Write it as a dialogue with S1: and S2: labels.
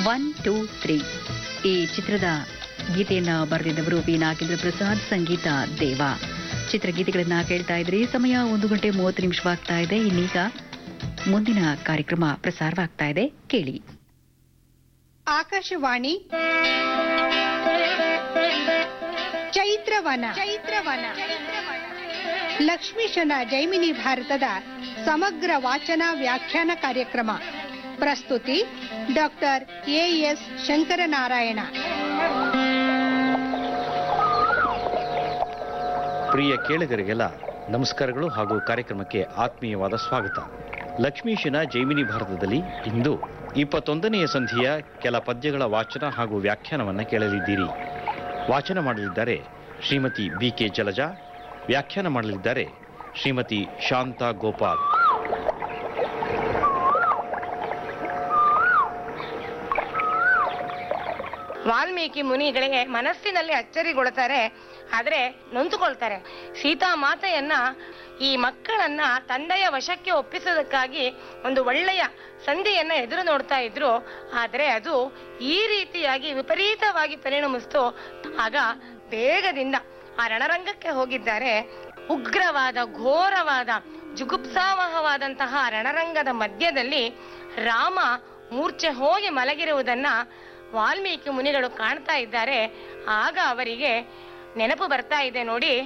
S1: one two three ಈ ಚಿತ್ರದ ಗೀತೆಯನ್ನ ಬರೆದಿದ್ದವರು ವಿ ನಾಗೇಂದ್ರ ಪ್ರಸಾದ್ ಸಂಗೀತ ದೇವ ಚಿತ್ರಗೀತೆಗಳನ್ನ ಕೇಳ್ತಾ ಇದ್ರಿ ಸಮಯ ಒಂದು ಗಂಟೆ ಮೂವತ್ತು ನಿಮಿಷವಾಗ್ತಾ ಇದೆ ಇನ್ನೀಗ ಮುಂದಿನ ಕಾರ್ಯಕ್ರಮ ಪ್ರಸಾರವಾಗ್ತಾ ಇದೆ ಕೇಳಿ
S2: ಆಕಾಶವಾಣಿ ಚೈತ್ರವನ ಚೈತ್ರವನ ಲಕ್ಷ್ಮೀಶನ ಜೈಮಿನಿ ಭಾರತದ ಸಮಗ್ರ ವಾಚನ ವ್ಯಾಖ್ಯಾನ ಕಾರ್ಯಕ್ರಮ ಪ್ರಸ್ತುತಿ ಡಾಕ್ಟರ್ ಎಎಸ್ ಶಂಕರನಾರಾಯಣ
S3: ಪ್ರಿಯ ಕೇಳಿಗರಿಗೆಲ್ಲ ನಮಸ್ಕಾರಗಳು ಹಾಗೂ ಕಾರ್ಯಕ್ರಮಕ್ಕೆ ಆತ್ಮೀಯವಾದ ಸ್ವಾಗತ ಲಕ್ಷ್ಮೀಶನ ಜೈಮಿನಿ ಭಾರತದಲ್ಲಿ ಇಂದು ಇಪ್ಪತ್ತೊಂದನೆಯ ಸಂಧಿಯ ಕೆಲ ಪದ್ಯಗಳ ವಾಚನ ಹಾಗೂ ವ್ಯಾಖ್ಯಾನವನ್ನು ಕೇಳಲಿದ್ದೀರಿ ವಾಚನ ಮಾಡಲಿದ್ದಾರೆ ಶ್ರೀಮತಿ ಬಿ ಕೆ ಜಲಜಾ ವ್ಯಾಖ್ಯಾನ ಮಾಡಲಿದ್ದಾರೆ ಶ್ರೀಮತಿ ಶಾಂತಾ ಗೋಪಾಲ್
S4: ವಾಲ್ಮೀಕಿ ಮುನಿಗಳಿಗೆ ಮನಸ್ಸಿನಲ್ಲಿ ಅಚ್ಚರಿಗೊಳ್ತಾರೆ ಆದ್ರೆ ನೊಂದುಕೊಳ್ತಾರೆ ಸೀತಾ ಮಾತೆಯನ್ನ ಈ ಮಕ್ಕಳನ್ನ ತಂದೆಯ ವಶಕ್ಕೆ ಒಪ್ಪಿಸೋದಕ್ಕಾಗಿ ಒಂದು ಒಳ್ಳೆಯ ಸಂಧಿಯನ್ನ ಎದುರು ನೋಡ್ತಾ ಇದ್ರು ಆದ್ರೆ ಅದು ಈ ರೀತಿಯಾಗಿ ವಿಪರೀತವಾಗಿ ಪರಿಣಮಿಸ್ತು ಆಗ ಬೇಗದಿಂದ ಆ ರಣರಂಗಕ್ಕೆ ಹೋಗಿದ್ದಾರೆ ಉಗ್ರವಾದ ಘೋರವಾದ ಜುಗುಪ್ಸಾವಹವಾದಂತಹ ರಣರಂಗದ ಮಧ್ಯದಲ್ಲಿ ರಾಮ ಮೂರ್ಛೆ ಹೋಗಿ ಮಲಗಿರುವುದನ್ನ ವಾಲ್ಮೀಕಿ ಮುನಿಗಳು ಕಾಣ್ತಾ ಇದ್ದಾರೆ ಆಗ ಅವರಿಗೆ ನೆನಪು ಬರ್ತಾ ಇದೆ ನೋಡಿ